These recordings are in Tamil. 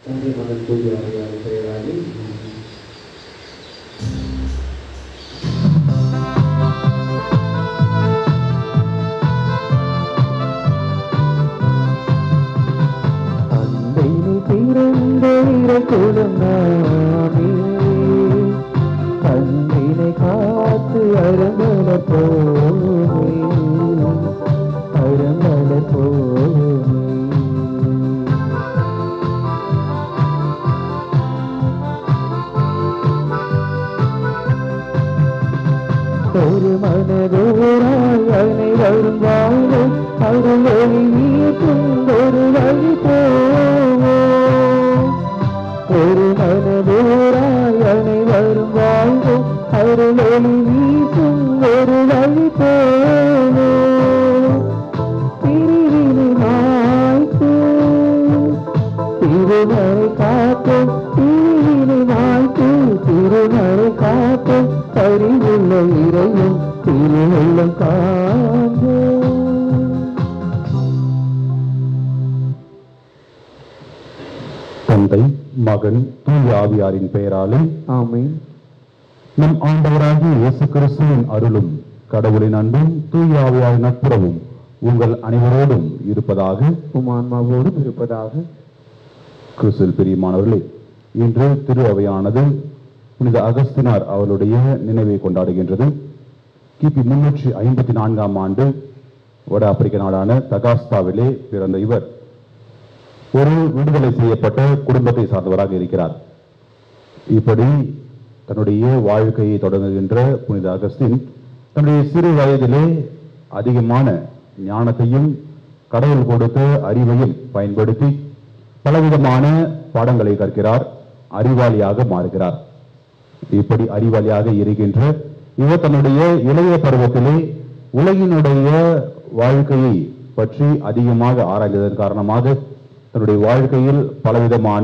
தந்தை மகன் தூய் ஆவியார் பெயராலே அன்னையில் பிறந்த இறைக்குலம் நாமே அன்பினை காத்து அறமலர் போமே அறமலர் போமே ஒரு மனதோராய் அனைவரும் வாழும் அருளொளி நீக்கும் ஒரு வழி போவோம் ஒரு மனதோராய் அனைவரும் வாழும் அருளொளி நீக்கும் ஒரு வழி போவோம் பிரிவினை மாய்த்து திருமறை காக்கும் தீவினை மாய்த்து திருமறை காக்கும் அறிவுள்ள இறையும் திருவள்ளம் காண்போம் தந்தை மகன் தூய ஆவியாரின் பெயராலே ஆமென் நம் ஆண்டவராகிய இயேசு கிறிஸ்துவின் அருளும் கடவுளின் அன்பும் தூய ஆவியாரின் நட்புறவும் உங்கள் அனைவரோடும் இருப்பதாக உமான்மாவோடும் இருப்பதாக கிறிஸ்துவில் பிரியமானவர்களே இன்று திரு அவையானது புனித அகஸ்தினார் அவருடைய நினைவை கொண்டாடுகின்றது கிபி முன்னூற்றி ஐம்பத்தி நான்காம் ஆண்டு வட ஆப்பிரிக்க நாடான தகாஸ்தாவிலே பிறந்த இவர் ஒரு விடுதலை செய்யப்பட்ட குடும்பத்தை சார்ந்தவராக இருக்கிறார் இப்படி தன்னுடைய வாழ்க்கையை தொடங்குகின்ற புனித அகஸ்டின் தன்னுடைய சிறு வயதிலே அதிகமான ஞானத்தையும் கடவுள் கொடுத்த அறிவையும் பயன்படுத்தி பலவிதமான பாடங்களை கற்கிறார் அறிவாளியாக மாறுகிறார் இப்படி அறிவாளியாக இருக்கின்ற இவர் தன்னுடைய இளைய பருவத்திலே உலகினுடைய வாழ்க்கையை பற்றி அதிகமாக ஆராய்ந்ததன் காரணமாக தன்னுடைய வாழ்க்கையில் பலவிதமான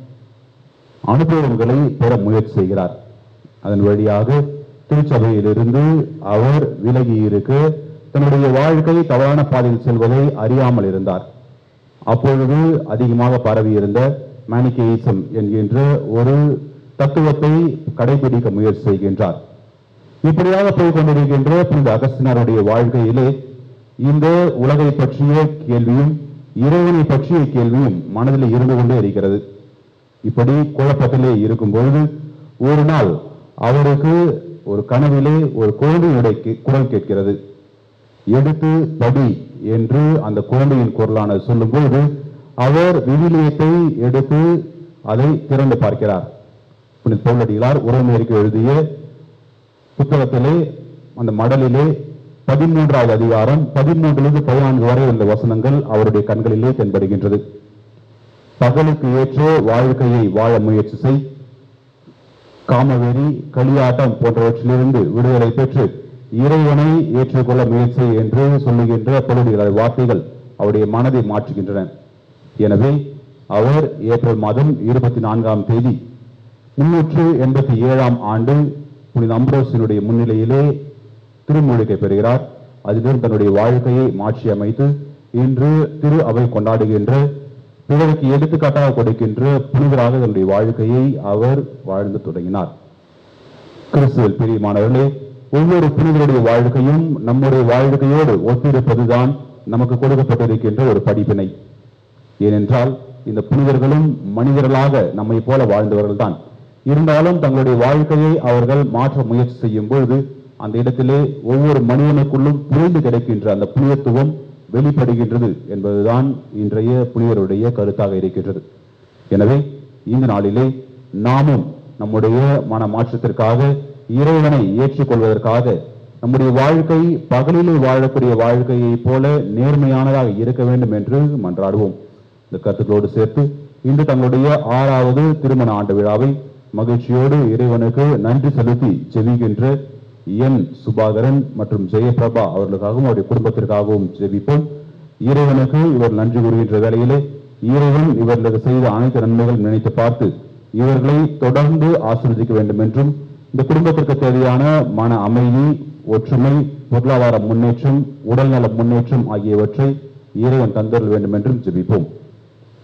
அனுபவங்களை பெற முயற்சி செய்கிறார் அதன் வழியாக திருச்சபையிலிருந்து அவர் விலகி இருக்க தன்னுடைய வாழ்க்கை தவறான பாதையில் செல்வதை அறியாமல் இருந்தார் அப்பொழுது அதிகமாக பரவியிருந்த மேனிகேயிசம் என்கின்ற ஒரு தத்துவத்தை கடைபிடிக்க முயற்சி செய்கின்றார் இப்படியாக போய் கொண்டிருக்கின்ற புனித அகஸ்தினாருடைய வாழ்க்கையிலே இந்த உலகை பற்றிய கேள்வியும் இறைவனை பற்றிய கேள்வியும் மனதில் இருந்து கொண்டே இருக்கிறது இப்படி குழப்பத்திலே இருக்கும் பொழுது ஒரு நாள் அவருக்கு ஒரு கனவிலே ஒரு குழந்தையுடைய கே- குரல் கேட்கிறது எடுத்து படி என்று அந்த குழந்தையின் குரலானது சொல்லும் பொழுது அவர் விவிலியத்தை எடுத்து அதை திறந்து பார்க்கிறார் புனித பவுலடிகளார் உறவினருக்கு எழுதிய புத்தகத்திலே அந்த மடலிலே பதிமூன்றாவது அதிகாரம் பதிமூன்றிலிருந்து பதினான்கு வரை உள்ள வசனங்கள் அவருடைய கண்களிலே தென்படுகின்றது பகலுக்கு ஏற்ற வாழ்க்கையை வாழ முயற்சி செய் காமவெறி களியாட்டம் போன்றவற்றிலிருந்து விடுதலை பெற்று இறைவனை ஏற்றுக்கொள்ள முயற்சி என்று சொல்லுகின்ற பழுடிகள வார்த்தைகள் அவருடைய மனதை மாற்றுகின்றன எனவே அவர் ஏப்ரல் மாதம் இருபத்தி நான்காம் தேதி முன்னூற்று எண்பத்தி ஏழாம் ஆண்டு புனித அம்ப்ரோஸினுடைய முன்னிலையிலே திருமுழுக்கை பெறுகிறார் அதிலும் தன்னுடைய வாழ்க்கையை மாற்றி அமைத்து இன்று திரு அவை கொண்டாடுகின்ற பிறருக்கு எடுத்துக்காட்டாக கொடுக்கின்ற புனிதராக தன்னுடைய வாழ்க்கையை அவர் வாழ்ந்து தொடங்கினார் கிறிஸ்துவில் பிரியமானவர்களே ஒவ்வொரு புனிதருடைய வாழ்க்கையும் நம்முடைய வாழ்க்கையோடு ஒத்திருப்பதுதான் நமக்கு கொடுக்கப்பட்டிருக்கின்ற ஒரு படிப்பினை ஏனென்றால் இந்த புனிதர்களும் மனிதர்களாக நம்மை போல வாழ்ந்தவர்கள் தான் இருந்தாலும் தங்களுடைய வாழ்க்கையை அவர்கள் மாற்ற முயற்சி செய்யும் பொழுது அந்த இடத்திலே ஒவ்வொரு மனிதனுக்குள்ளும் புரிந்து கிடைக்கின்ற அந்த புனிதத்துவம் வெளிப்படுகின்றது என்பதுதான் இன்றைய புனிதருடைய கருத்தாக இருக்கின்றது எனவே இந்த நாளிலே நாமும் நம்முடைய மன மாற்றத்திற்காக இறைவனை ஏற்றுக்கொள்வதற்காக நம்முடைய வாழ்க்கை பகலிலே வாழக்கூடிய வாழ்க்கையைப் போல நேர்மையானதாக இருக்க வேண்டும் என்று மன்றாடுவோம் இந்த கருத்துக்களோடு சேர்த்து இன்று தங்களுடைய ஆறாவது திருமண ஆண்டு விழாவை மகிழ்ச்சியோடு இறைவனுக்கு நன்றி செலுத்தி ஜெபிக்கின்ற என் சுபாகரன் மற்றும் ஜெயபிரபா அவர்களுக்காகவும் அவருடைய குடும்பத்திற்காகவும் ஜெபிப்போம் இறைவனுக்கு இவர் நன்றி கூறுகின்ற வேளையிலே இறைவன் இவர்களுக்கு செய்த அனைத்து நன்மைகளும் நினைத்து பார்த்து இவர்களை தொடர்ந்து ஆசீர்வதிக்க வேண்டும் என்றும் இந்த குடும்பத்திற்கு தேவையான மன அமைதி ஒற்றுமை பொருளாதார முன்னேற்றம் உடல்நல முன்னேற்றம் ஆகியவற்றை இறைவன் தந்தரல் வேண்டும் என்றும் ஜெபிப்போம்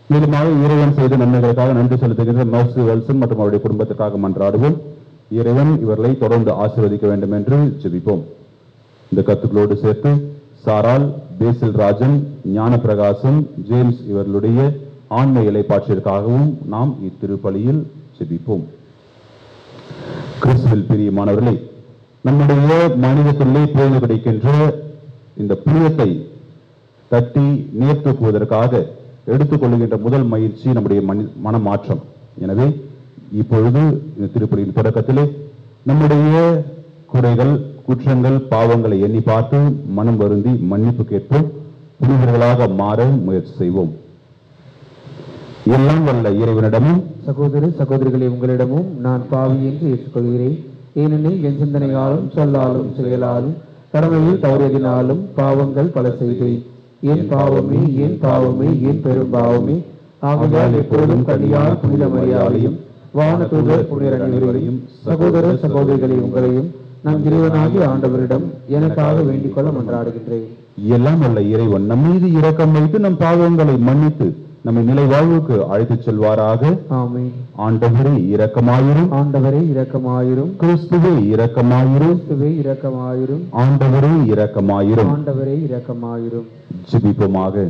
மேலுமாக இறைவன் செய்த நன்மைகளுக்காக நன்றி செலுத்துகின்ற மர்சி வெல்சன் மற்றும் அவருடைய குடும்பத்திற்காக மன்றாடுவோம் இறைவன் இவர்களை தொடர்ந்து ஆசீர்வதிக்க வேண்டும் என்று ஜெபிப்போம் இந்த கத்துக்களோடு சேர்த்து சாரால் பேசில் ராஜன் ஞானப்பிரகாசம் ஜேம்ஸ் இவர்களுடைய ஆன்ம இலைப்பாற்றிற்காகவும் நாம் இத்திருப்பலியில் ஜெபிப்போம் கிறிஸ்துவில் பிரியமானவர்களே நம்முடைய மனிதத்திலே பேர்ந்து கிடைக்கின்ற இந்த புனிதத்தை தட்டி நேர்த்தூக்குவதற்காக எடுத்துக்கொள்ளுகின்ற முதல் முயற்சி நம்முடைய மனி மனமாற்றம் எனவே இப்பொழுது இந்த திருப்பலியின் தொடக்கத்திலே நம்முடைய குறைகள் குற்றங்கள் பாவங்களை எண்ணி பார்த்து மனம் வருந்தி மன்னிப்பு கேட்போம் புனிதர்களாக மாற முயற்சி செய்வோம் எல்லாம் வல்ல இறைவனிடமும் சகோதர சகோதரிகளே உங்களிடமும் நான் பாவி என்று ஏற்றுக்கொள்கிறேன் ஏனெனில் என் சிந்தனையாலும் சொல்லாலும் செயலாலும் கடமையில் தவறியதினாலும் பாவங்கள் பல செய்தேன் என் பாவமே என் பாவமே என் பெரும் பாவமே ஆகையால் எப்பொழுதும் கன்னியார் புனித மரியாதையும் வானதூதர் புனிதர் அனைவரையும் சகோதர சகோதரிகளே உங்களையும் நம் இறைவனாகிய ஆண்டவரிடம் எனக்காக வேண்டிக் கொள்ள மன்றாடுகின்றேன் எல்லாம் வல்ல இறைவன் நம் மீது இரக்கம் வைத்து நம் பாவங்களை மன்னித்து நம்மை நிலை வாழ்வுக்கு அழைத்துச் செல்வாராக ஆமென் ஆண்டவரே இரக்கமாயிரும் ஆண்டவரே இரக்கமாயிரும் கிறிஸ்துவே இரக்கமாயிரும் கிறிஸ்துவே இரக்கமாயிரும் ஆண்டவரே இரக்கமாயிரும் ஆண்டவரே இரக்கமாயிரும் ஜெபிப்போமாக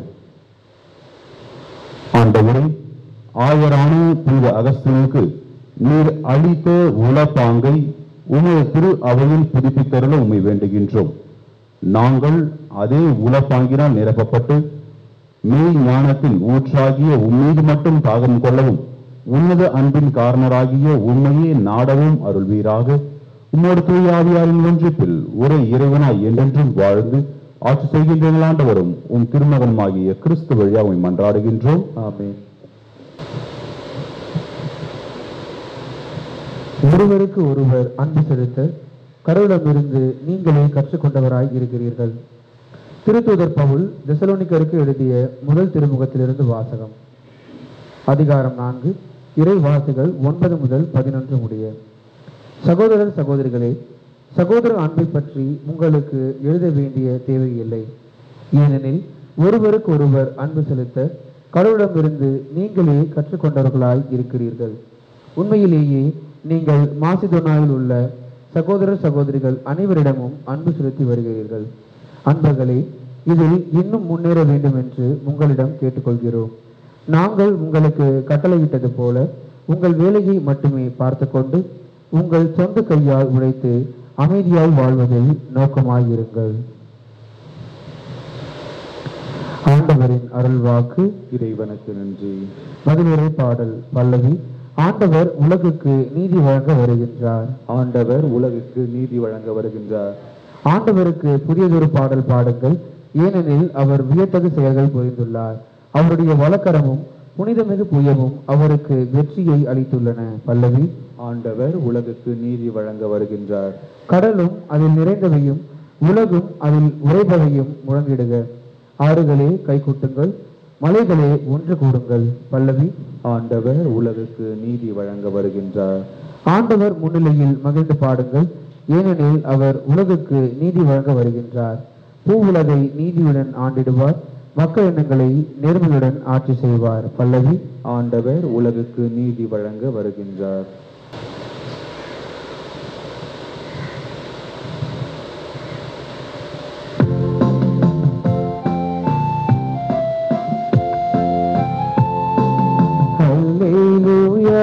ஆண்டவரே ஆயரான புனித அகஸ்தினுக்கு நீர் அளித்த உலப்பாங்கை உமது திரு அவையில் புதுப்பித்தருள உம்மை வேண்டுகின்றோம் நாங்கள் அதே உலப்பாங்கினால் நிரப்பப்பட்டு மெய் ஞானத்தின் ஊற்றாகிய உம்மீது மட்டும் தாகம் கொள்ளவும் உன்னத அன்பின் காரணராகிய உண்மையே நாடவும் அருள்வீராக உம்மோடு தூய ஆவியாரின் ஒன்றிப்பில் ஒரே இறைவனாய் என்றென்றும் வாழ்ந்து ஆட்சி செய்கின்ற ஆண்டவரும் உம் திருமகனுமாகிய கிறிஸ்து வழியா உம்மை மன்றாடுகின்றோம் ஆமென் ஒருவருக்கு ஒருவர் அன்பு செலுத்த கடவுளமிருந்து நீங்களே கற்றுக்கொண்டவராய் இருக்கிறீர்கள் திருத்தூதர் பவுல் தெசலோனிக்கருக்கு எழுதிய முதல் திருமுகத்திலிருந்து வாசகம் அதிகாரம் நான்கு இறை வார்த்தைகள் ஒன்பது முதல் பதினொன்று முடிய சகோதரர் சகோதரிகளே சகோதர அன்பை பற்றி உங்களுக்கு எழுத வேண்டிய தேவையில்லை ஏனெனில் ஒருவருக்கு ஒருவர் அன்பு செலுத்த கடவுளிடமிருந்து நீங்களே கற்றுக்கொண்டவர்களாய் இருக்கிறீர்கள் உண்மையிலேயே நீங்கள் மாசிதோனாவில் உள்ள சகோதரர் சகோதரிகள் அனைவரிடமும் அன்பு செலுத்தி வருகிறீர்கள் அன்பர்களே இதில் இன்னும் முன்னேற வேண்டும் என்று உங்களிடம் கேட்டுக்கொள்கிறோம் நாங்கள் உங்களுக்கு கட்டளையிட்டது போல உங்கள் வேலையை மட்டுமே பார்த்துக்கொண்டு உங்கள் சொந்த கையால் உழைத்து அமைதியாய் வாழ்வதில் நோக்கமாயிருங்கள் ஆண்டவரின் அருள்வாக்கு இறைவனுக்கு நன்றி பதிலுரை பாடல் பல்லவி ஆண்டவர் உலகுக்கு நீதி வழங்க வருகின்றார் ஆண்டவர் உலகுக்கு நீதி வழங்க வருகின்றார் ஆண்டவருக்கு புதியதொரு பாடல் பாடுங்கள் ஏனெனில் அவர் வியத்தகு செயல்கள் புரிந்துள்ளார் அவருடைய வழக்கரமும் புனிதமிகு புயமும் அவருக்கு வெற்றியை அளித்துள்ளன பல்லவி ஆண்டவர் உலகுக்கு நீதி வழங்க வருகின்றார் கடலும் அதில் நிறைந்தவையும் உலகும் அதில் உறைபவையும் முழங்கிடுக ஆறுகளே கைகூட்டுங்கள் மலைகளே ஒன்று கூடுங்கள் பல்லவி ஆண்டவர் உலகுக்கு நீதி வழங்க வருகின்றார் ஆண்டவர் முன்னிலையில் மகிழ்ந்து பாடுங்கள் ஏனெனில் அவர் உலகுக்கு நீதி வழங்க வருகின்றார் பூ உலகை நீதியுடன் ஆண்டிடுவார் மக்கள் எண்ணங்களை நேர்மையுடன் ஆட்சி செய்வார் பல்லவி ஆண்டவர் உலகுக்கு நீதி வழங்க வருகின்றார் அல்லேலூயா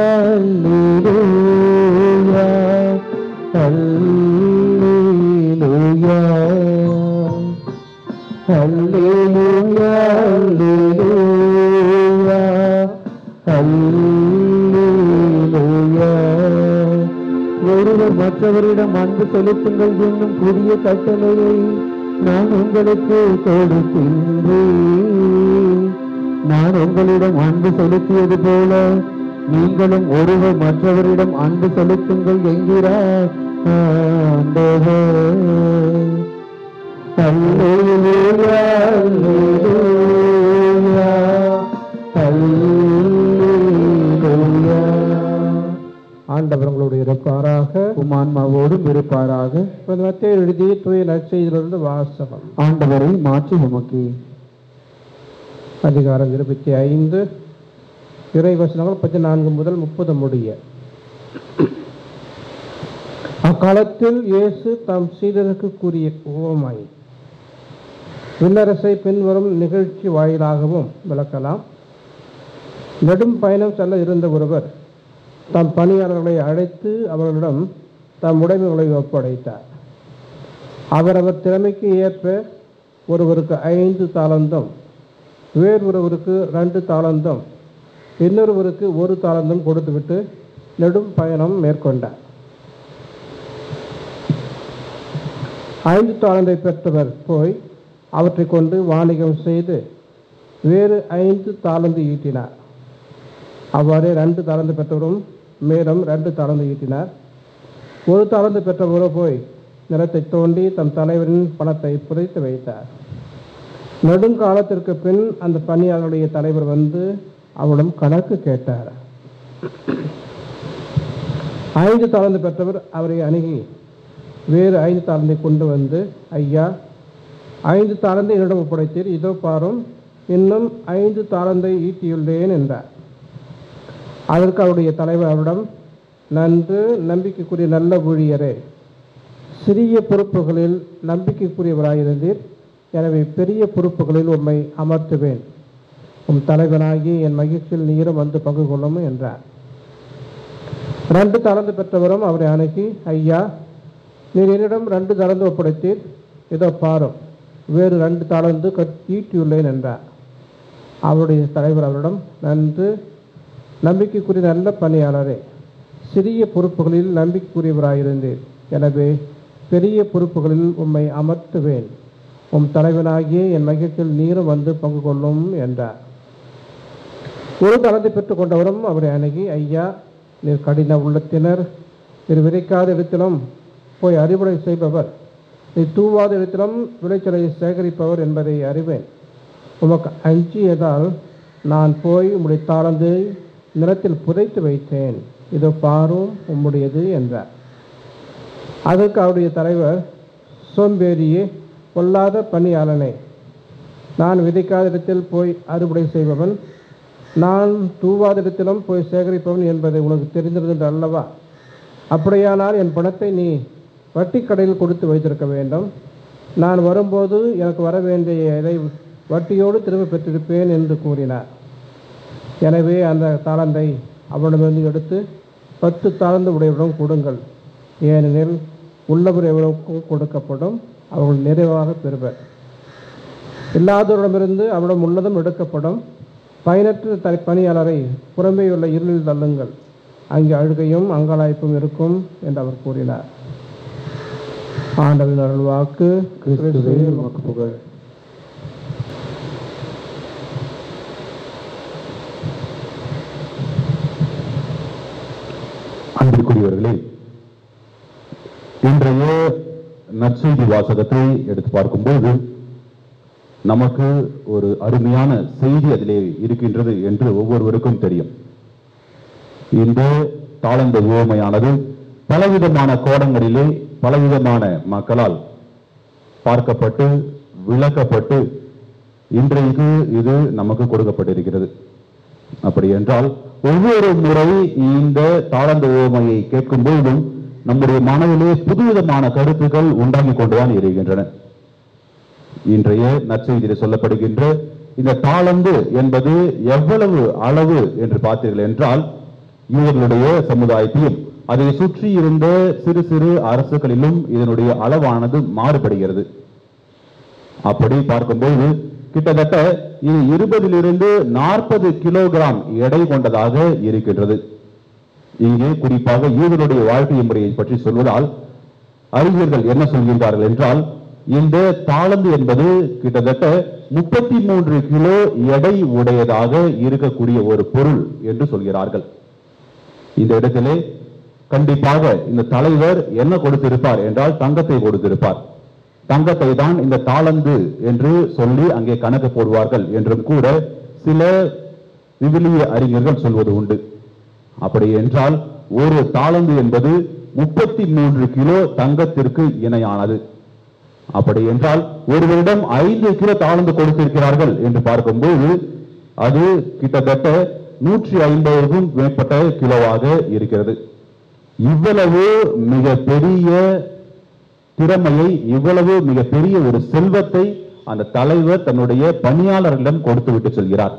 அல்லேலூயா அல்லேலூயா அல்லேலூயா அல்லேலூயா ஒருவர் மற்றவரிடம் அன்பு செலுத்துங்கள் என்னும் புதிய கட்டளையை நான் உங்களுக்கு கொடுக்கின்றேன் நான் உங்களிடம் அன்பு செலுத்தியது போல நீங்களும் ஒருவர் மற்றவரிடம் அன்பு செலுத்துங்கள் என்கிறார் ஆண்டவர். அல்லேலூயா, அல்லேலூயா, அல்லேலூயா. ஆண்டவர் உங்களோடு இருப்பாராக உம் ஆன்மாவோடும் இருப்பாராக மத்திய எழுதி தூய நற்செய்தியிலிருந்து வாசகம் ஆண்டவரை மாற்றி உமக்கு அதிகாரம் இருபத்தி ஐந்து இறை வசனங்கள் பதினான்கு முதல் முப்பது முடிய அக்காலத்தில் இயேசு தம் சீடருக்கு கூறிய உவமாய் விண்ணரசை பின்வரும் நிகழ்ச்சி வாயிலாகவும் விளக்கலாம் நெடும் பயணம் செல்ல இருந்த ஒருவர் தம் பணியாளர்களை அழைத்து அவர்களிடம் தம் உடைமைகளை ஒப்படைத்தார் அவரவர் திறமைக்கு ஏற்ப ஒருவருக்கு ஐந்து தாளந்தம் வேறொருவருக்கு ரெண்டு தாளந்தம் இன்னொருவருக்கு ஒரு தாளந்தம் கொடுத்துவிட்டு நெடும் பயணம் மேற்கொண்டார் ஐந்து தாளந்தை பெற்றவர் போய் அவற்றை கொண்டு வாணிகம் செய்து வேறு ஐந்து தாளந்து ஈட்டினார் அவ்வாறே ரெண்டு தாளந்து பெற்றவரும் மேலும் ரெண்டு தாளந்து ஈட்டினார் ஒரு தாளந்து பெற்றவரோ போய் நிலத்தை தோண்டி தம் தலைவரின் பணத்தை புதைத்து வைத்தார் நெடுங்காலத்திற்கு பின் அந்த பணியாளருடைய தலைவர் வந்து அவரிடம் கணக்கு கேட்டார் ஐந்து தாளந்து பெற்றவர் அவரை அணுகி வேறு ஐந்து தாளந்தை கொண்டு வந்து ஐயா ஐந்து தாளந்தை என்னிடம் ஒப்படைத்தீர் இதோ பாரும் இன்னும் ஐந்து தாளந்தை ஈட்டியுள்ளேன் என்றார் அதற்கு அவருடைய தலைவர் அவரிடம் நன்று நம்பிக்கைக்குரிய நல்ல ஊழியரே சிறிய பொறுப்புகளில் நம்பிக்கைக்குரியவராயிருந்தீர் எனவே பெரிய பொறுப்புகளில் உம்மை அமர்த்துவேன் உம் தலைவனாகி என் மகிழ்ச்சியில் நீரும் வந்து பங்கு கொள்ளும் என்றார் ரெண்டு தளர்ந்து பெற்றவரும் அவரை அணுகி ஐயா நீர் என்னிடம் ரெண்டு தளர்ந்து ஒப்படைத்தீர் இதோ பாரும் வேறு ரெண்டு தாளந்து ஈட்டியுள்ளேன் என்றார் அவருடைய தலைவர் அவரிடம் நன்று நம்பிக்கைக்குரிய நல்ல பணியாளரே சிறிய பொறுப்புகளில் நம்பிக்கைக்குரியவராயிருந்தீர் எனவே பெரிய பொறுப்புகளில் உம்மை அமர்த்துவேன் உம் தலைவனாகிய என் மகிழ்ச்சியில் நீரும் வந்து பங்கு கொள்ளும் என்றார் ஒரு தளத்தை பெற்றுக் கொண்டவரும் அவரை அணுகி ஐயா நீர் கடின உள்ளத்தினர் நீர் விதைக்காத இடத்திலும் போய் அறிவுரை செய்பவர் நீ தூவாத இடத்திலும் விளைச்சலை சேகரிப்பவர் என்பதை அறிவேன் உமக்கு அஞ்சியதால் நான் போய் உம்முடைய தாளந்து நிலத்தில் புதைத்து வைத்தேன் இதோ பாரும் உம்முடையது என்றார் அதற்கு அவருடைய தலைவர் சோம்பேறியே பொல்லாத பணியாளனே நான் விதைக்காத இடத்தில் போய் அறுவடை செய்பவன் நான் தூவாத இடத்திலும் போய் சேகரிப்பவன் என்பதை உனக்கு தெரிந்திருந்தது அல்லவா அப்படியானால் என் பணத்தை நீ வட்டி கடையில் கொடுத்து வைத்திருக்க வேண்டும் நான் வரும்போது எனக்கு வர வேண்டிய இதை வட்டியோடு திரும்ப பெற்றிருப்பேன் என்று கூறினார் எனவே அந்த தாளந்தை அவனிடமிருந்து எடுத்து பத்து தாளந்து உடையவரிடம் கொடுங்கள் ஏனெனில் உள்ளவர் எவ்வளவுக்கும் கொடுக்கப்படும் அவர்கள் நிறைவாக பெறுவர் இல்லாதவரிடமிருந்து அவரிடம் உள்ளதும் எடுக்கப்படும் பயனற்ற த பணியாளரை புறம்பே உள்ள இருளில் தள்ளுங்கள் அங்கே அழுகையும் அங்கலாய்ப்பும் இருக்கும் என்று அவர் கூறினார் ஆண்டவின் அருள் வாக்கு கிறிஸ்துவே உமக்கு புகழ் அன்பிற்குரியவர்களே இன்றைய நற்செய்தி வாசகத்தை எடுத்து பார்க்கும்போது நமக்கு ஒரு அருமையான செய்தி அதிலே இருக்கின்றது என்று ஒவ்வொருவருக்கும் தெரியும் இந்த தாளந்த உவமையானது பலவிதமான கோணங்களிலே பலவிதமான மக்களால் பார்க்கப்பட்டு விளக்கப்பட்டு இன்றைக்கு இது நமக்கு கொடுக்கப்பட்டிருக்கிறது அப்படி என்றால் ஒவ்வொரு முறை இந்த தாளந்த உவமையை கேட்கும் பொழுதும் நம்முடைய மனதிலே புதுவிதமான கருத்துக்கள் உண்டாகி கொண்டுதான் இருக்கின்றன இன்றைய நற்செய்தியில் சொல்லப்படுகின்ற இந்த தாளந்து என்பது எவ்வளவு அளவு என்று பார்த்தீர்கள் என்றால் யூதர்களுடைய சமுதாயத்திலும் அதை சுற்றி இருந்த சிறு சிறு அரசுகளிலும் இதனுடைய அளவானது மாறுபடுகிறது அப்படி பார்க்கும்போது கிட்டத்தட்ட இது இருபதிலிருந்து நாற்பது கிலோகிராம் எடை கொண்டதாக இருக்கின்றது இங்கே குறிப்பாக யூதருடைய வாழ்க்கை முறையை பற்றி சொல்வதால் அறிஞர்கள் என்ன சொல்கின்றார்கள் என்றால் இந்த தாளந்து என்பது கிட்டத்தட்ட முப்பத்தி மூன்று கிலோ எடை உடையதாக இருக்கக்கூடிய ஒரு பொருள் என்று சொல்கிறார்கள் இந்த இடத்திலே கண்டிப்பாக இந்த தலைவர் என்ன கொடுத்திருப்பார் என்றால் தங்கத்தை கொடுத்திருப்பார் தங்கத்தை தான் இந்த தாளந்து என்று சொல்லி அங்கே கணக்கு போடுவார்கள் என்றும் கூட சில விவிலிய அறிஞர்கள் சொல்வது உண்டு அப்படி என்றால் ஒரு தாளந்து என்பது முப்பத்தி மூன்று கிலோ தங்கத்திற்கு இணையானது அப்படி என்றால் ஒருவரிடம் ஐந்து கிலோ தாளந்து கொடுத்திருக்கிறார்கள் என்று பார்க்கும்போது அது கிட்டத்தட்ட நூற்றி ஐம்பதுக்கும் மேற்பட்ட கிலோவாக இருக்கிறது இவ்வளவு மிக பெரிய திறமையை இவ்வளவு மிக பெரிய ஒரு செல்வத்தை அந்த தலைவர் தன்னுடைய பணியாளர்களிடம் கொடுத்து விட்டு செல்கிறார்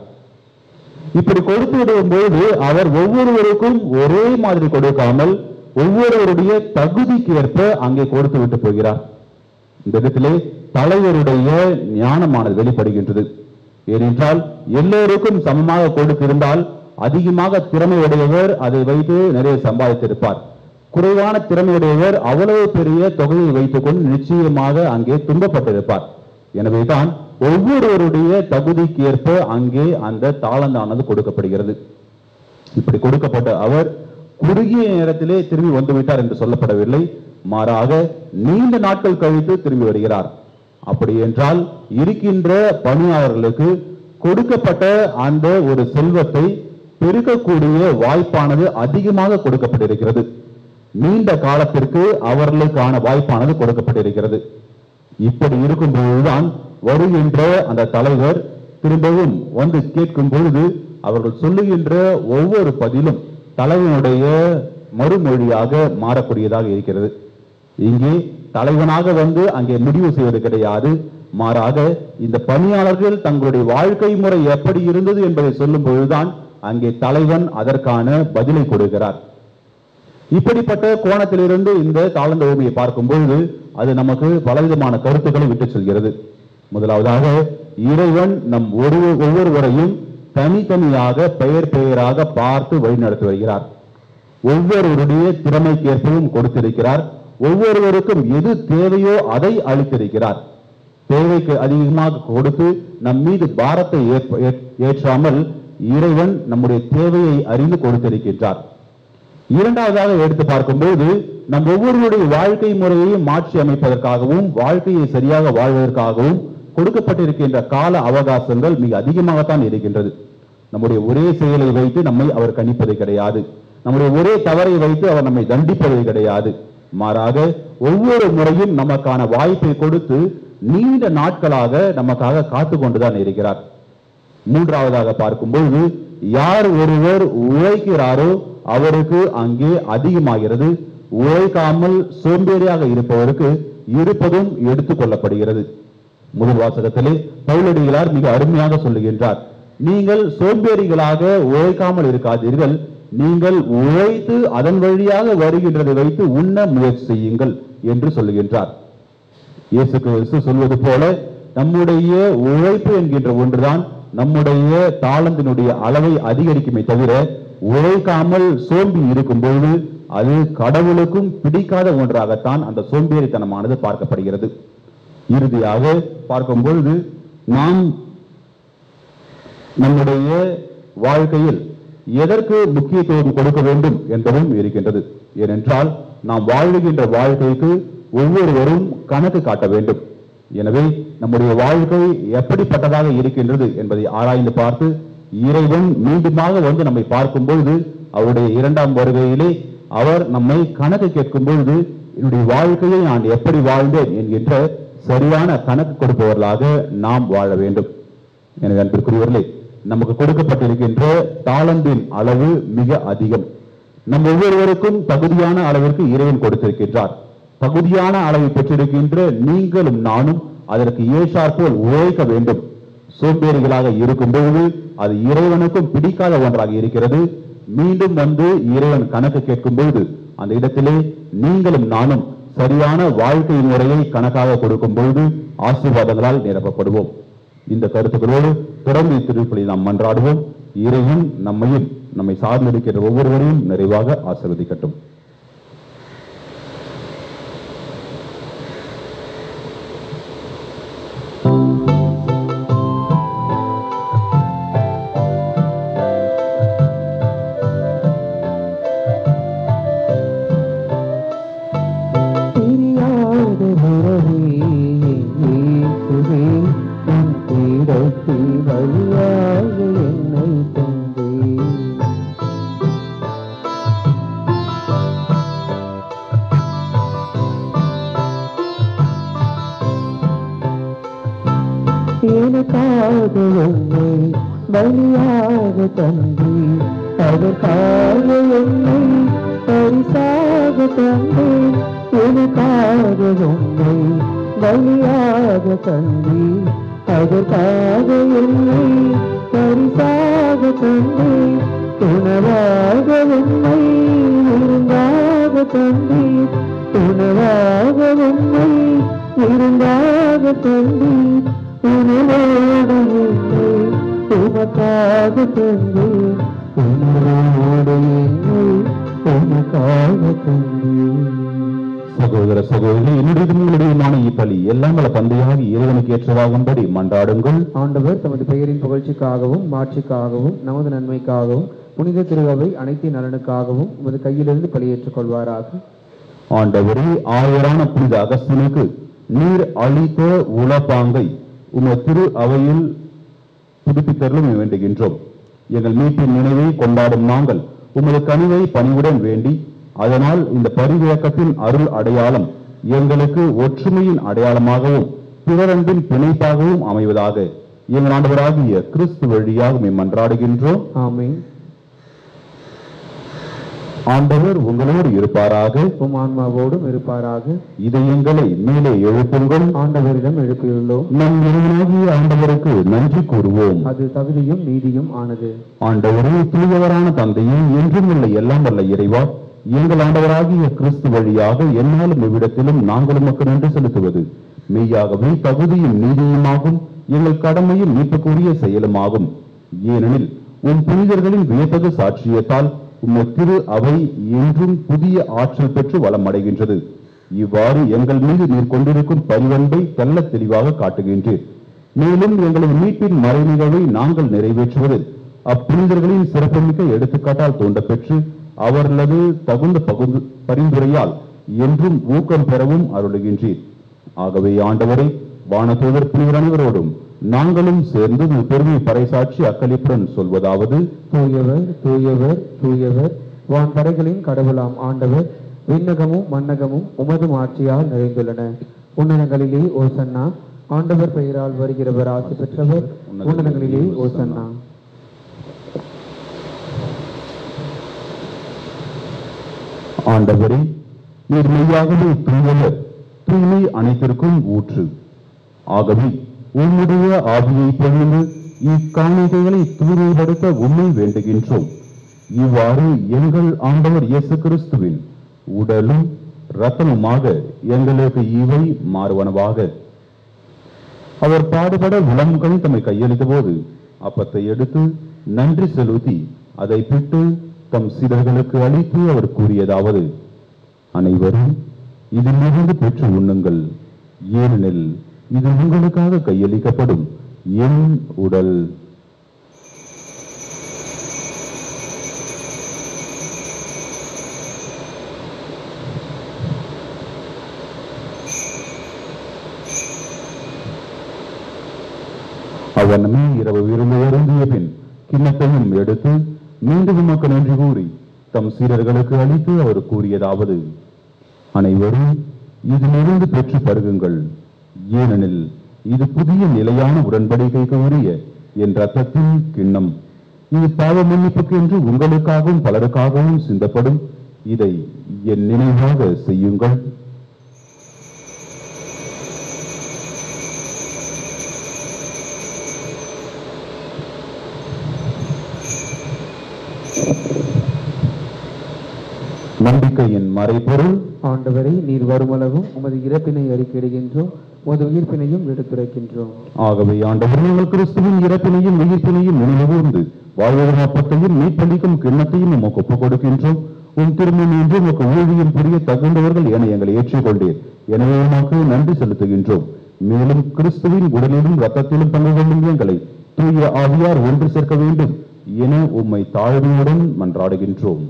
இப்படி கொடுத்து விடும்போது அவர் ஒவ்வொருவருக்கும் ஒரே மாதிரி கொடுக்காமல் ஒவ்வொருவருடைய தகுதிக்கு ஏற்ப அங்கே கொடுத்து விட்டு போகிறார் இந்த இடத்திலே தலைவருடைய ஞானமானது வெளிப்படுகின்றது ஏனென்றால் எல்லோருக்கும் சமமாக கொடுத்திருந்தால் அதிகமாக திறமையுடையவர் அதை வைத்து நிறைய சம்பாதித்திருப்பார் குறைவான திறமையுடையவர் அவ்வளவு பெரிய தொகையை வைத்துக் கொண்டு நிச்சயமாக அங்கே துன்பப்பட்டிருப்பார் எனவேதான் ஒவ்வொருவருடைய தகுதிக்கு ஏற்ப அங்கே அந்த தாளந்தானது கொடுக்கப்படுகிறது இப்படி கொடுக்கப்பட்ட அவர் குறுகிய நேரத்திலே திரும்பி வந்து விட்டார் என்று சொல்லப்படவில்லை மாறாக நீண்ட நாட்கள் கழித்து திரும்பி வருகிறார் அப்படி என்றால் இருக்கின்ற பணியாளர்களுக்கு கொடுக்கப்பட்ட அந்த ஒரு செல்வத்தை பெருக்கக்கூடிய வாய்ப்பானது அதிகமாக கொடுக்கப்பட்டிருக்கிறது நீண்ட காலத்திற்கு அவர்களுக்கான வாய்ப்பானது கொடுக்கப்பட்டிருக்கிறது இப்படி இருக்கும் பொழுதுதான் வருகின்ற அந்த தலைவர் திரும்பவும் வந்து கேட்கும் பொழுது அவர்கள் சொல்லுகின்ற ஒவ்வொரு பதிலும் தலைவனுடைய மறுமொழியாக மாறக்கூடியதாக இருக்கிறது இங்கே தலைவனாக வந்து அங்கே முடிவு செய்வது கிடையாது மாறாக இந்த பணியாளர்கள் தங்களுடைய வாழ்க்கை முறை எப்படி இருந்தது என்பதை சொல்லும் பொழுதுதான் அங்கே தலைவன் அதற்கான பதிலை கொடுக்கிறார் இப்படிப்பட்ட கோணத்திலிருந்து இந்த தாளந்த உரிமையை பார்க்கும் பொழுது அது நமக்கு பலவிதமான கருத்துக்களை விட்டு செல்கிறது முதலாவதாக இறைவன் நம் ஒரு ஒவ்வொருவரையும் தனித்தனியாக பெயர் பெயராக பார்த்து வழிநடத்தி வருகிறார் ஒவ்வொருவருடைய திறமைக்கேற்பவும் கொடுத்திருக்கிறார் ஒவ்வொருவருக்கும் எது தேவையோ அதை அளித்திருக்கிறார் தேவைக்கு அதிகமாக கொடுத்து நம் மீது பாரத்தை ஏற்ப- ஏற்- ஏற்றாமல் இறைவன் நம்முடைய தேவையை அறிந்து கொடுத்திருக்கின்றார் இரண்டாவதாக எடுத்து பார்க்கும்போது நம் ஒவ்வொருவருடைய வாழ்க்கை முறையை மாற்றி அமைப்பதற்காகவும் வாழ்க்கையை சரியாக வாழ்வதற்காகவும் கொடுக்கப்பட்டிருக்கின்ற கால அவகாசங்கள் மிக அதிகமாகத்தான் இருக்கின்றது நம்முடைய ஒரே செயலை வைத்து நம்மை அவர் கணிப்பது கிடையாது நம்முடைய ஒரே தவறை வைத்து அவர் நம்மை தண்டிப்பது கிடையாது மாறாக ஒவ்வொரு முறையும் நமக்கான வாய்ப்பை கொடுத்து நீண்ட நாட்களாக நமக்காக காத்து கொண்டுதான் இருக்கிறார் மூன்றாவதாக பார்க்கும்போது யார் ஒருவர் உழைக்கிறாரோ அவருக்கு அங்கே அதிகமாகிறது உழைக்காமல் சோம்பேறியாக இருப்பவருக்கு இருப்பதும் எடுத்துக் கொள்ளப்படுகிறது முதல் வாசகத்திலே பவுலடிகளார் மிக அருமையாக சொல்லுகின்றார் நீங்கள் சோம்பேறிகளாக உழைக்காமல் இருக்காதீர்கள் நீங்கள் உழைத்து அதன் வழியாக வருகின்றதை வைத்து உண்ண முயற்சி செய்யுங்கள் என்று சொல்லுகின்றார் இயேசு கிறிஸ்து சொல்வது போல நம்முடைய உழைப்பு என்கின்ற ஒன்றுதான் நம்முடைய தாளந்தினுடைய அளவை அதிகரிக்குமே தவிர உழைக்காமல் சோம்பி இருக்கும் பொழுது அது கடவுளுக்கும் பிடிக்காத ஒன்றாகத்தான் அந்த சோம்பேறித்தனமானது பார்க்கப்படுகிறது இறுதியாக பார்க்கும் பொழுது நாம் நம்முடைய வாழ்க்கையில் எதற்கு முக்கியத்துவம் கொடுக்க வேண்டும் என்பதும் இருக்கின்றது ஏனென்றால் நாம் வாழுகின்ற வாழ்க்கைக்கு ஒவ்வொருவரும் கணக்கு காட்ட வேண்டும் எனவே நம்முடைய வாழ்க்கை எப்படிப்பட்டதாக இருக்கின்றது என்பதை ஆராய்ந்து பார்த்து இறைவன் மீண்டுமாக வந்து நம்மை பார்க்கும் பொழுது அவருடைய இரண்டாம் வருகையிலே அவர் நம்மை கணக்கு கேட்கும் பொழுது என்னுடைய வாழ்க்கையை நான் எப்படி வாழ்ந்தேன் என்கின்ற சரியான கணக்கு கொடுப்பவர்களாக நாம் வாழ வேண்டும் எனவே அன்பிற்குரியவர்களே நமக்கு கொடுக்கப்பட்டிருக்கின்ற தாளந்தின் அளவு மிக அதிகம் நம் ஒவ்வொருவருக்கும் தகுதியான அளவிற்கு இறைவன் கொடுத்திருக்கின்றார் தகுதியான அளவை பெற்றிருக்கின்ற நீங்களும் நானும் அதற்கு ஏற்றாற்போல் உழைக்க வேண்டும் சோம்பேறிகளாக இருக்கும் பொழுது அது இறைவனுக்கும் பிடிக்காத ஒன்றாக இருக்கிறது மீண்டும் வந்து இறைவன் கணக்கு கேட்கும் பொழுது அந்த இடத்திலே நீங்களும் நானும் சரியான வாழ்க்கை முறையை கணக்காக கொடுக்கும் பொழுது ஆசீர்வாதங்களால் நிரப்பப்படுவோம் இந்த கருத்துக்களோடு தொடர்ந்து திருப்பலி நாம் மன்றாடுவோம் இறைவன் நம்மையும் நம்மை சார்ந்திருக்கிற ஒவ்வொருவரையும் நிறைவாக ஆசீர்வதிக்கட்டும் பிரியாத உறவே இயேசுவே உன் பீடத்தில் வழியாக என்னை தந்தே எனக்காக உன்னை பலியாக தந்தீர் அதற்காக என்னை பரிசாக தந்தேன் எனக்காக உன்னை பலியாக தந்தேன் அதற்காக என்னை பரிசாக தந்தேன் உணவாக உன்னை விருந்தாக தந்தேன் உணவாக உன்னை விருந்தாக தந்தேன் உணவோடு என்னை உமக்காக தந்தேன் உணவோடு என்னை உமக்காக தந்தேன் சகோதர சகோதரி என்னுடைய உங்களுடையமான இப்பலி எல்லாம் வல்ல தந்தையாகி இறைவனுக்கு ஏற்றதாகும்படி மன்றாடுங்கள் ஆண்டவர் தமது பெயரின் புகழ்ச்சிக்காகவும் மாட்சிக்காகவும் நமது நன்மைக்காகவும் புனித திருவை அனைத்து நலனுக்காகவும் உமது கையிலிருந்து பலியேற்றுக் கொள்வாராக ஆண்டவரே ஆயரான புனித அகஸ்தினுக்கு நீர் அளித்த உளப்பாங்கை உம திரு அவையில் புதுப்பித்தருளும் வேண்டுகின்றோம் எங்கள் மீட்பின் நினைவை கொண்டாடும் நாங்கள் உமது கனிவை பணிவுடன் வேண்டி அதனால் இந்த பரிவியக்கத்தின் அருள் அடையாளம் எங்களுக்கு ஒற்றுமையின் அடையாளமாகவும் பிறரன்பின் பிணைப்பாகவும் அமைவதாக எங்கள் ஆண்டவராகிய கிறிஸ்து வழியாக உம்மை மன்றாடுகின்றோம் ஆமென் ஆண்டவர் உங்களோடு இருப்பாராக உம் ஆன்மாவோடும் இருப்பாராக இதயங்களை மேலே எழுப்புங்கள் ஆண்டவரிடம் எழுப்பியுள்ளோம் நம் இறைவனாகிய ஆண்டவருக்கு நன்றி கூறுவோம் அது தகுதியும் நீதியும் ஆனது ஆண்டவரே தூயவரான தந்தையே என்றும் உள்ள எல்லாம் வல்ல இறைவா எங்கள் ஆண்டவராகிய கிறிஸ்து வழியாக என்னாலும் இவ்விடத்திலும் நாங்கள் உமக்கு நன்றி செலுத்துவது மெய்யாகவே தகுதியும் நீதியுமாகும் எங்கள் கடமையும் மீட்புக்குரிய செயலுமாகும் ஏனெனில் உம் புனிதர்களின் வியத்தகு சாட்சியத்தால் உம் திரு அவை என்றும் புதிய ஆற்றல் பெற்று வளமடைகின்றது இவ்வாறு எங்கள் மீது நீர் கொண்டிருக்கும் பரிவன்பை தெள்ளத் தெளிவாக காட்டுகின்றீர் மேலும் எங்களது மீட்பின் மறைநிகழ்வை நாங்கள் நிறைவேற்றுவது அப்புனிதர்களின் சிறப்புமிக்க எடுத்துக்காட்டால் தூண்டப் பெற்று அவர்களது தகுந்த பகுந்து பரிந்துரையால் என்றும் ஊக்கம் பெறவும் அருளுகின்றீர் ஆகவே ஆண்டவரை வானதூதர் புனிதர் அனைவரோடும் நாங்களும் சேர்ந்து உம் பெருமை பறைசாற்றி அக்களிப்புடன் சொல்வதாவது தூயவர் தூயவர் தூயவர் வான் படைகளின் கடவுளாம் ஆண்டவர் விண்ணகமும் மன்னகமும் உமது ஆட்சியால் நிறைந்துள்ளன உன்னதங்களிலே ஓசன்னா ஆண்டவர் பெயரால் வருகிறவர் ஆசி பெற்றவர் உன்னதங்களிலே ஓசன்னா ஆண்டவரே நீர் மெய்யாகவே தூயவர் தூய்மை அனைத்திற்கும் ஊற்று ஆகவே உம்முடைய ஆவியை பொழிந்து இக்காணிக்கைகளை தூய்மைப்படுத்த உண்மை வேண்டுகின்றோம் இவ்வாறு எங்கள் ஆண்டவர் இயேசு கிறிஸ்துவின் உடலும் இரத்தமுமாக எங்களுக்கு இவை மாறுவனவாக அவர் பாடுபட உளம்கள் தம்மை கையளித்த போது அப்பத்தை எடுத்து நன்றி செலுத்தி அதை பிட்டு தம் சீடர்களுக்கு அளித்து அவர் கூறியதாவது அனைவரும் இதிலிருந்து பெற்று உண்ணுங்கள் ஏனெனில் இது உங்களுக்காக கையளிக்கப்படும் என் உடல் அவனமே இரவு விருந்து அருந்திய பின் கிண்ணத்தையும் எடுத்து மீண்டும் உமக்கு நன்றி கூறி தம் சீடர்களுக்கு அளித்து அவர் கூறியதாவது அனைவரும் இதிலிருந்து பெற்று பருகுங்கள் ஏனெனில் இது புதிய நிலையான உடன்படிக்கைக்கு உரிய என் ரத்தத்தின் கிண்ணம் இது பாவ மன்னிப்புக்கு என்று உங்களுக்காகவும் பலருக்காகவும் சிந்தப்படும் இதை என் நினைவாக செய்யுங்கள் நம்பிக்கையின் மறைபொருள் ஆண்டவரை நீர் வருமளவும் உமது இறப்பினை அறிக்கையிடுகின்றோம் உமது உயிர்ப்பினையும் எடுத்துரைக்கின்றோம் ஆகவே ஆண்டவர் நாங்கள் கிறிஸ்துவின் இறப்பினையும் உயிர்ப்பினையும் நினைவுகூர்ந்து வாழ்வதன் அப்பத்தையும் மீட்பளிக்கும் கிண்ணத்தையும் உமக்கு ஒப்புக் கொடுக்கின்றோம் உன் திருமணம் என்று உமக்கு ஊழியம் புரிய தகுந்தவர்கள் என எங்களை ஏற்றுக்கொண்டீர் எனவே உமக்கு நன்றி செலுத்துகின்றோம் மேலும் கிறிஸ்துவின் உடலிலும் ரத்தத்திலும் பங்கு கொள்ளும் எங்களை தூய ஆவியார் ஒன்று சேர்க்க வேண்டும் என உம்மை தாழ்மையுடன் மன்றாடுகின்றோம்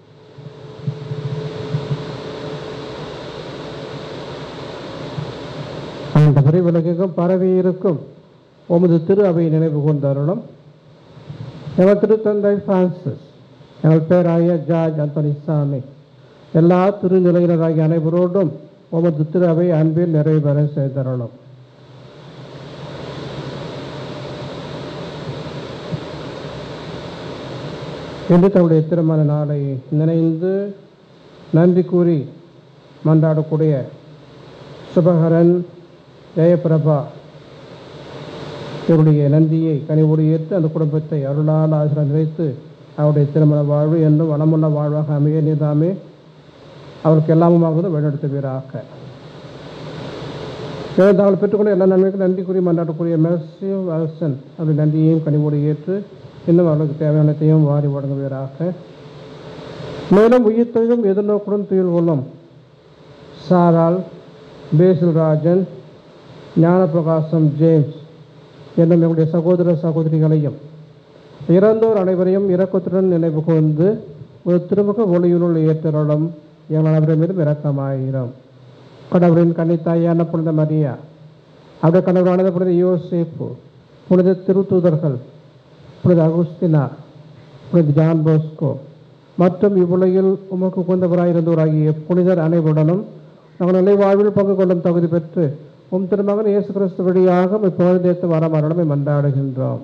ஆண்டவரை உலகெங்கும் பரவி இருக்கும் உமது திரு அவை நினைவு கொண்டருளும் எங்கள் திருத்தந்தை பிரான்சிஸ் எங்கள் பேராய ஜார்ஜ் அந்தோனி சாமி எல்லா திருநிலையினராகிய அனைவரோடும் உமது திரு அவை அன்பில் நிறைவேற செய்தருளும் என்று தன்னுடைய திருமண நாளை நினைந்து நன்றி கூறி மன்றாடக்கூடிய சுபகரன் ஜெயபிரபா இவருடைய நன்றியை கனிவோடு ஏற்று அந்த குடும்பத்தை அருளால் ஆசிரியர் நிறைத்து அவருடைய திருமண வாழ்வு என்றும் வளமுள்ள வாழ்வாக அமைய நீதாமே அவருக்கு எல்லாமுமாக வழிநடத்துவீராக மேலும் தாங்கள் பெற்றுக்கொண்ட எல்லா நன்மைக்கும் நன்றி கூறி மன்றாடக்கூடிய மெர்சி வால்சன் அவருடைய நன்றியையும் கனிவோடு ஏற்று இன்னும் அவர்களுக்கு தேவையானத்தையும் வாரி வழங்குவீராக மேலும் உயிர்த்தையும் எதிர்நோக்குடன் துயில் கொள்ளும் சாரால் பேசில் ராஜன் ஞானப்பிரகாசம் ஜேம்ஸ் என்னும் எங்களுடைய சகோதர சகோதரிகளையும் இறந்தோர் அனைவரையும் இரக்கத்துடன் நினைவு கூர்ந்து ஒரு திருமுக ஒளியுனுள் ஏற்றருளும் எங்கள் அனைவரின் மீதும் இரக்கமாயிரும் கடவுளின் கன்னித்தாயான புனித மரியா அவருடைய கணவரானது புனித யோசேப்பு புனித திருத்தூதர்கள் புனித அகுஸ்தினா புனித ஜான் போஸ்கோ மற்றும் இவ்வுலகில் உமக்கு குந்தவராயிருந்தோராகிய புனிதர் அனைவருடனும் நாங்கள் நிலை வாழ்வில் பங்கு கொள்ளும் தகுதி பெற்று உம் திருமகன் இயேசு கிறிஸ்து வழியாக இப்பொழுதேத்து வரமரணமை மன்றாடுகின்றோம்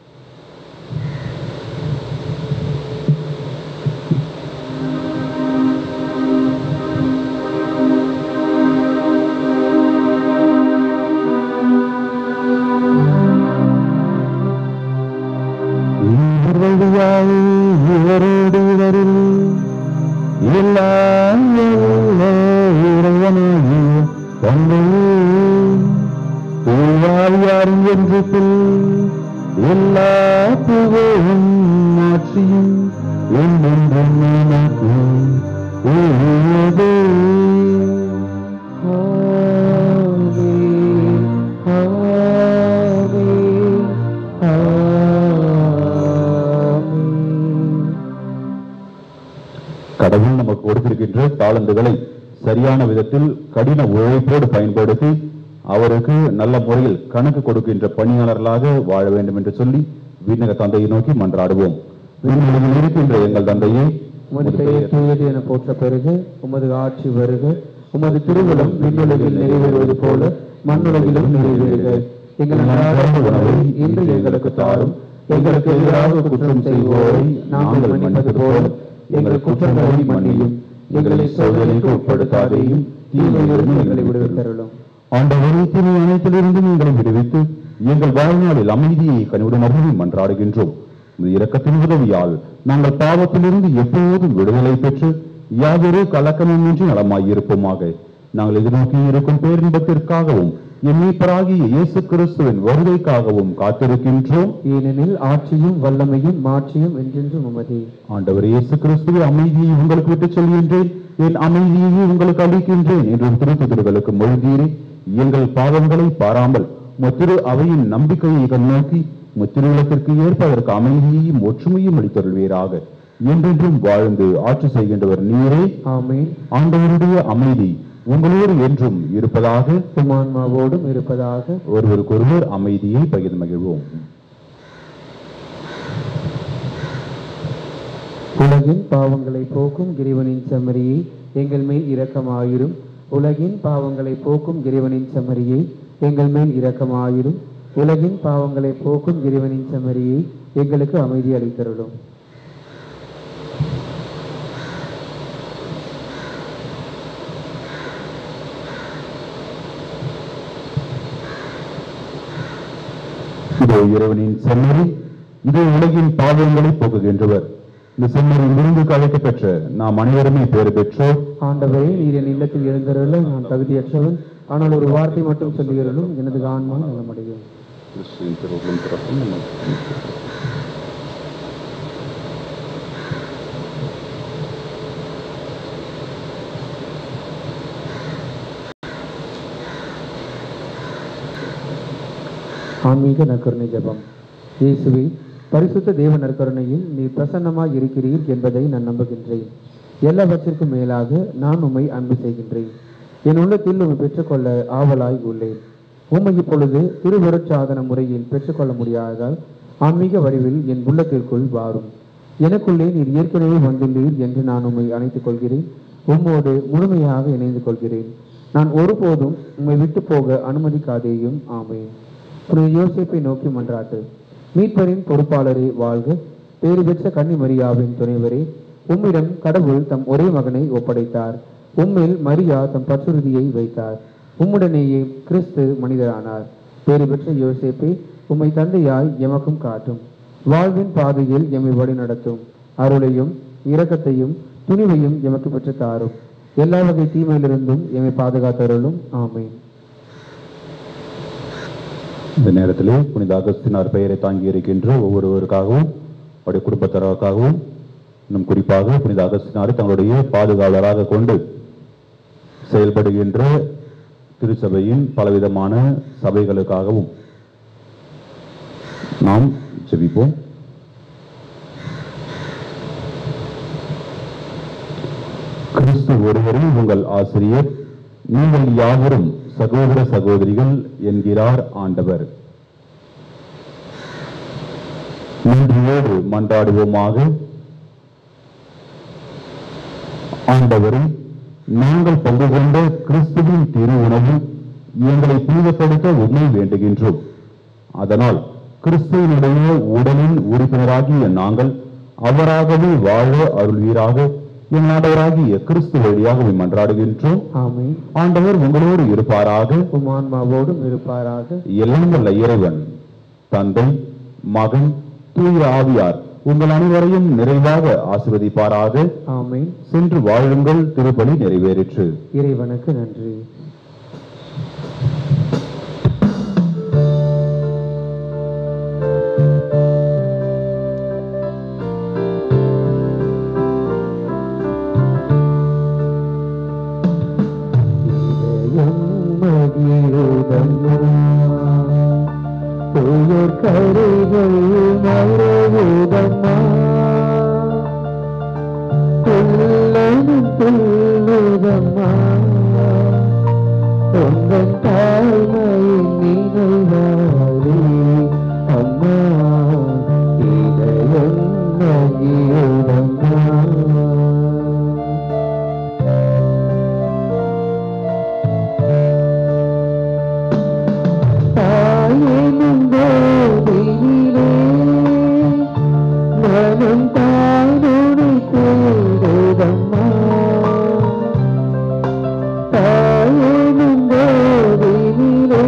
இவர் வழியாய் இவரோடு இவரில் எல்லாம் வல்ல இறைவனாகிய தந்தை தூயாவியாரின் என்றில் எல்லா புகழும் ஆட்சியும் என்றென்றும் நமக்கு உரியதே. ஆமென், ஆமென், ஆமென். கடவுள் நமக்கு கொடுத்திருக்கின்ற தாளந்துகளை சரியான விதத்தில் கடின உழைப்போடு பயன்படுத்தி அவருக்கு நல்ல முறையில் கணக்கு கொடுக்கின்ற பணியாளர்களாக வாழ வேண்டும் என்று சொல்லி விண்ணக தந்தையை நோக்கி மன்றாடுவோம் விண்ணுலகில் இருக்கின்ற எங்கள் தந்தையே உமது பெயர் தூயது என போற்ற பெருக உமது ஆட்சி வருக உமது திருவுளம் விண்ணுலகில் நிறைவேறுவது போல மண்ணுலகிலும் நிறைவேறுக எங்கள் அன்றாட உணவை இன்று எங்களுக்கு தாரும் எங்களுக்கு எதிராக குற்றம் செய்வோரை நாங்கள் மன்னிப்பது போல எங்கள் குற்றங்களை மன்னியும் எங்களை சோதனைக்கு உட்படுத்தாதேயும் தீமையிலிருந்து எங்களை விடுவித்தருளும் ஆண்டவரே திரு அனைத்திலிருந்து எங்களை விடுவித்து எங்கள் வாழ்நாளில் அமைதியை கனிவுடன் அருளி மன்றாடுகின்றோம் உமது இரக்கத்தின் உதவியால் நாங்கள் பாவத்திலிருந்து எப்போதும் விடுதலை பெற்று யாதொரு கலக்கமுமின்றி நலமாயிருப்போமாக நாங்கள் எதிர்நோக்கி இருக்கும் பேரின்பத்திற்காகவும் என் மீட்பராகிய இயேசு கிறிஸ்துவின் வருகைக்காகவும் காத்திருக்கின்றோம் ஏனெனில் ஆட்சியும் வல்லமையும் மாட்சியும் என்றென்றும் உமதே ஆண்டவர் இயேசு கிறிஸ்துவை அமைதியை உங்களுக்கு விட்டுச் செல்கின்றேன் என் அமைதியை உங்களுக்கு அளிக்கின்றேன் என்றும் திருத்துதர்களுக்கு மொழிந்தீரே எங்கள் பாவங்களை பாராமல் முத்திரு அவையின் நம்பிக்கையை கண்ணோக்கி முத்திருவிளத்திற்கு ஏற்ப அதற்கு அமைதியையும் ஒற்றுமையும் அளித்தருள்வீராக என்றென்றும் வாழ்ந்து ஆட்சி செய்கின்றவர் நீரே ஆமென் ஆண்டவருடைய அமைதி உங்களோடு என்றும் இருப்பதாக உமான்மாவோடும் இருப்பதாக ஒருவருக்கொருவர் அமைதியை பகிர்ந்து மகிழ்வோம் உலகின் பாவங்களை போக்கும் இறைவனின் செம்மறியை எங்கள் மேல் இரக்கமாயிரும் உலகின் பாவங்களை போக்கும் இறைவனின் செம்மறியை எங்கள் மேல் இரக்கமாயிரும் உலகின் பாவங்களை போக்கும் இறைவனின் செம்மறியை எங்களுக்கு அமைதி அளித்தருளும் இதோ இறைவனின் செம்மறி இது உலகின் பாவங்களை போக்குகின்றவர் இந்த செம்மறி விருந்துக்கு அழைக்கப் பெற்ற நாம் அனைவருமே பேறு பெற்றோர் ஆண்டவரே நீர் என் இல்லத்தில் எழுந்தருள நான் தகுதியற்றவன் ஆனால் ஒரு வார்த்தை மட்டும் சொல்லுகிறலும் எனது ஆன்மா நலமடையும் கிறிஸ்துவின் திருவுள்ளம் திறக்கும் நமக்கு. ஆன்மீக நற்கருணை ஜெபம் இயேசுவே பரிசுத்த தேவ நற்கருணையில் நீர் பிரசன்னமாய் இருக்கிறீர் என்பதை நான் நம்புகின்றேன் எல்லாவற்றிற்கும் மேலாக நான் உம்மை அன்பு செய்கின்றேன் என் உள்ளத்தில் உம்மை பெற்றுக்கொள்ள ஆவலாய் உள்ளேன் உம்மை இப்பொழுது திருவருட்சாதன முறையில் பெற்றுக்கொள்ள முடியாததால் ஆன்மீக வடிவில் என் உள்ளத்திற்குள் வாரும் எனக்குள்ளே நீர் ஏற்கனவே வந்துள்ளீர் என்று நான் உம்மை அணைத்துக் கொள்கிறேன் உம்மோடு முழுமையாக இணைந்து கொள்கிறேன் நான் ஒருபோதும் உம்மை விட்டு போக அனுமதிக்காதேயும் ஆமென் புனித யோசேப்பை நோக்கி மன்றாட்டு மீட்பரின் பொறுப்பாளரே வாழ்க பேறு பெற்ற கன்னிமரியாவின் துணைவரே உம்மிடம் கடவுள் தம் ஒரே மகனை ஒப்படைத்தார் உம்மில் மரியா தம் பற்றுறுதியை வைத்தார் உம்முடனேயே கிறிஸ்து மனிதரானார் பேறு பெற்ற யோசேப்பே உம்மை தந்தையாய் எமக்கும் காட்டும் வாழ்வின் பாதையில் எம்மை வழி நடத்தும் அருளையும் இரக்கத்தையும் துணிவையும் எமக்கு பெற்று தாரும் எல்லா வகை தீமையிலிருந்தும் எம்மை பாதுகாத்தருளும் ஆமென் இந்த நேரத்திலே புனித அகஸ்தினார் பெயரை தாங்கி இருக்கின்ற ஒவ்வொருவருக்காகவும் அவருடைய குடும்பத்தினருக்காகவும் இன்னும் குறிப்பாக புனித அகஸ்தினாரை தங்களுடைய பாதுகாவலராக கொண்டு செயல்படுகின்ற திருச்சபையின் பலவிதமான சபைகளுக்காகவும் நாம் ஜெபிப்போம் கிறிஸ்து ஒருவரே உங்கள் ஆசிரியர் நீங்கள் யாவரும் சகோதர சகோதரிகள் என்கிறார் ஆண்டவர் நன்றியோடு மன்றாடுவோமாக ஆண்டவரே நாங்கள் பங்கு கொண்ட கிறிஸ்துவின் திரு உணவு எங்களை புனிதப்படுத்த உண்மை வேண்டுகின்றோம் அதனால் கிறிஸ்துவனுடைய உடலின் உறுப்பினராகிய நாங்கள் அவராகவே வாழ அருள்வீராக என் ஆண்டவராகிய கிறிஸ்து வழியாக உம்மை மன்றாடுகின்றோம் ஆமென் ஆண்டவர் உங்களோடு இருப்பாராக உம் ஆன்மாவோடும் இருப்பாராக எல்லாம் வல்ல இறைவன் தந்தை மகன் தூய ஆவியார் உங்கள் அனைவரையும் நிறைவாக ஆசிர்வதிப்பாராக ஆமென் சென்று வாழுங்கள் திருப்பலி நிறைவேறிற்று இறைவனுக்கு நன்றி இதயம் மகிழுதம்மா, துயர் கரைகள் மறைவுதம்மா துள்ளனும் துள்ளுதம்மா உங்கள் தாய்மையின் நினைவாரி அம்மா இதயம் மகிழுதம்மா தாயினும் போதிலே மனம் தானோடு கூடுதம்மா தாயினும் போதிலே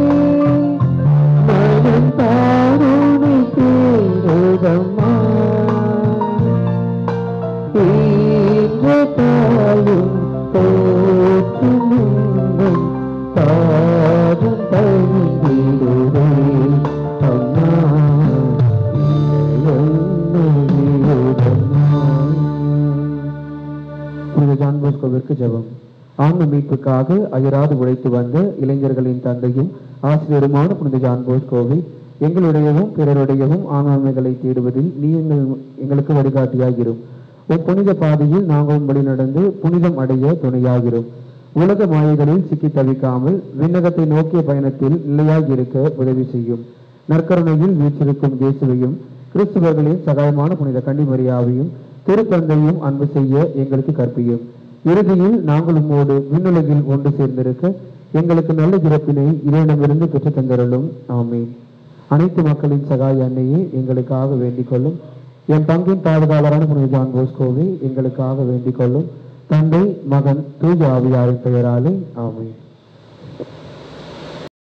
மனம் தானோடு கூடுதம்மா ஈன்ற தாயும் போற்றும் உங்கள் தாரும் தழுவிடுவே அம்மா புனித ஜான் போஸ்கோவிற்கு ஜெபம் ஆன்ம மீட்புக்காக அயராது உழைத்து வந்த இளைஞர்களின் தந்தையும் ஆசிரியருமான புனித ஜான் போஸ்கோவை எங்களுடையவும் பிறருடையவும் ஆன்மாமைகளை தேடுவதில் நீ எங்கள் எங்களுக்கு வழிகாட்டியாகிரும் உன் புனித பாதையில் நாங்களும் வழி நடந்து புனிதம் அடைய துணையாகிறோம் உலக மாயைகளில் சிக்கி தவிக்காமல் விண்ணகத்தை நோக்கிய பயணத்தில் நிலையாய் இருக்க உதவி செய்யும் நற்கருணையில் வீற்றிருக்கும் இயேசுவையும் கிறிஸ்துவர்களின் சகாயமான புனித கன்னிமரியாவையும் திருத்தந்தையும் அன்பு செய்ய எங்களுக்கு கற்பியும் இறுதியில் நாங்கள் உம்மோடு விண்ணுலகில் ஒன்று சேர்ந்திருக்க எங்களுக்கு நல்ல சிறப்பினை இறைவனமிருந்து பெற்றுத் தந்தருளும் ஆமென் அனைத்து மக்களின் சகாய அன்னையே எங்களுக்காக வேண்டிக் கொள்ளும் என் பங்கின் பாதுகாவலரான புனித ஜான் போஸ்கோவை எங்களுக்காக வேண்டிக் கொள்ளும் தந்தை மகன் தூய ஆவியாரின் பெயராலே ஆமென்